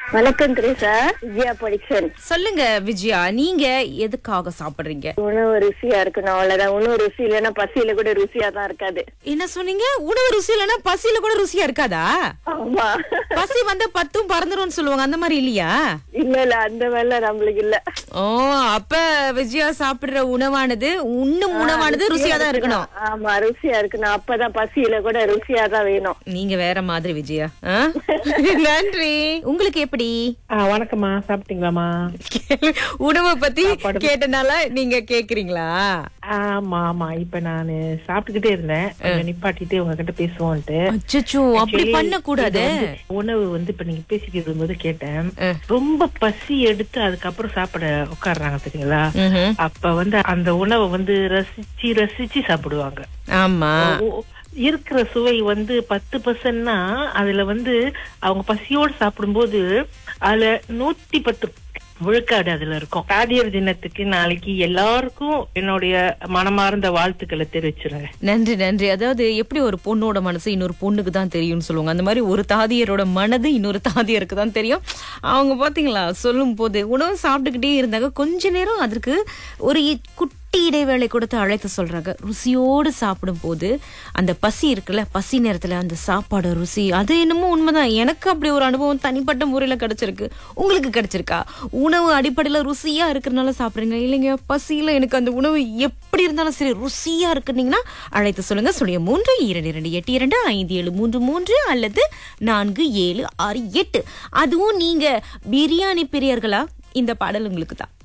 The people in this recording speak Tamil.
வணக்கம் திரேசா விஜயா படிக்ஷன் சொல்லுங்க விஜயா நீங்க எதுக்காக சாப்பிடுறீங்க உணவு ருசியா இருக்கணும் அவ்வளவுதான் உணவு ருசி இல்லைன்னா பசியில கூட ருசியா தான் இருக்காது என்ன சொன்னீங்க உணவு ருசி இல்லைன்னா பசியில கூட ருசியா இருக்காதா ஆமா பசி வந்தா பத்தும் பறந்துரும்னு சொல்லுவாங்க அந்த மாதிரி இல்லையா இல்ல இல்ல அந்த வேலை நம்மளுக்கு இல்ல ஓ அப்ப விஜயா சாப்பிடுற உணவானது உண்ணும் உணவானது ருசியா தான் இருக்கணும் ஆமா ருசியா இருக்கணும் அப்பதான் பசியில கூட ருசியா தான் வேணும் நீங்க வேற மாதிரி விஜயா ஆ? நன்றி உங்களுக்கு எப்படி ஆ வணக்கம்மா சாப்பிட்டீங்களாம்மா உணவை பத்தி கேட்டனால நீங்க கேக்குறீங்களா ஆமா ஆமா இப்ப நானு சாப்பிட்டுக்கிட்டே இருந்தேன் கொஞ்சம் நிப்பாட்டிட்டு உங்ககிட்ட பேசுவோன்ட்டு அச்சச்சோ அப்படி Actually, பண்ண கூடாது இது வந்து உணவு வந்து இப்ப நீங்க பேசிக்கிட்டு இருக்கும்போது கேட்டேன் ரொம்ப பசி எடுத்து அதுக்கப்புறம் சாப்பிட உட்கார்றாங்க தெரியுங்களா ம்ஹும். அப்ப வந்து அந்த உணவை வந்து ரசிச்சு ரசிச்சு சாப்பிடுவாங்க ஆமா ஓ- இருக்கிற சுவை வந்து பத்து பர்சன்ட்னா அதுல வந்து அவங்க பசியோடு சாப்பிடும்போது அதுல நூத்தி பத்து விழுக்காடு அதுல இருக்கும் தாதியர் தினத்துக்கு நாளைக்கு எல்லாருக்கும் என்னுடைய மனமார்ந்த வாழ்த்துக்களை தெரிவிச்சிருங்க நன்றி நன்றி அதாவது எப்படி ஒரு பொண்ணோட மனசு இன்னொரு பொண்ணுக்கு தான் தெரியும்னு சொல்லுவாங்க அந்த மாதிரி ஒரு தாதியரோட மனது இன்னொரு தாதியருக்கு தான் தெரியும் அவங்க பாத்தீங்களா சொல்லும் போது உணவு சாப்பிட்டுக்கிட்டே இருந்தாங்க கொஞ்ச நேரம் அதற்கு ஒரு இ- குட்டி இடைவேளை கொடுத்து அழைத்து சொல்றாங்க ருசியோடு சாப்பிடும் போது அந்த பசி இருக்குல்ல பசி நேரத்துல அந்த சாப்பாடு ருசி அது என்னமோ உண்மைதான் எனக்கு அப்படி ஒரு அனுபவம் தனிப்பட்ட முறையில கிடைச்சிருக்கு உங்களுக்கு கிடைச்சிருக்கா உணவு அடிப்படையில ருசியா இருக்கிறனால சாப்பிடுறீங்க இல்லைங்க பசியில எனக்கு அந்த உணவு எப்படி இருந்தாலும் சரி ருசியா இருக்குன்னீங்கன்னா அழைத்து சொல்லுங்க சொல்லுங்க மூன்று இரண்டு இரண்டு எட்டு இரண்டு ஐந்து ஏழு மூன்று மூன்று அல்லது நான்கு ஏழு ஆறு எட்டு அதுவும் நீங்க பிரியாணி பிரியர்களா இந்த பாடல் உங்களுக்கு தான்